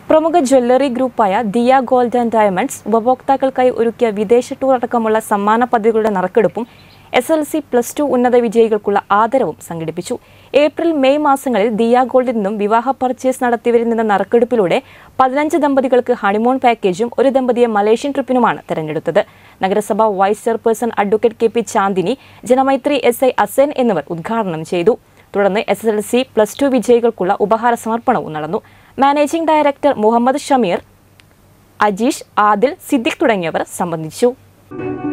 പ്രമുഖ ജ്വല്ലറി ഗ്രൂപ്പായ Diya gold and diamonds ഉപഭോക്താക്കൾക്കായി ഒരുക്കിയ വിദേശ ടൂർ അടക്കമുള്ള സമ്മാന പദ്ധതികളുടെ നറുക്കെടുപ്പും S L C plus two ഉന്നത വിജയികൾക്കുള്ള ആദരവും സംഘടിപ്പിച്ചു ഏപ്രിൽ മെയ് മാസങ്ങളിൽ ദിയ ഗോൾഡിൽ നിന്നും വിവാഹ പർച്ചേസ് നടത്തിയവരിൽ നിന്ന് നറുക്കെടുപ്പിലൂടെ പതിനഞ്ച് ദമ്പതികൾക്ക് ഹണിമൂൺ പാക്കേജും ഒരു ദമ്പതിയെ മലേഷ്യൻ ട്രിപ്പിനുമാണ് തെരഞ്ഞെടുത്തത് നഗരസഭ vice chairperson advocate K P Chandini Janamaithri S I Asen എന്നിവർ ഉദ്ഘാടനം ചെയ്തു തുടർന്ന് S L C plus two വിജയികൾക്കുള്ള ഉപഹാര സമർപ്പണവും നടന്നു മാനേജിംഗ് ഡയറക്ടർ മുഹമ്മദ് ഷമീർ അജീഷ് ആദിൽ സിദ്ദിഖ് തുടങ്ങിയവർ സംബന്ധിച്ചു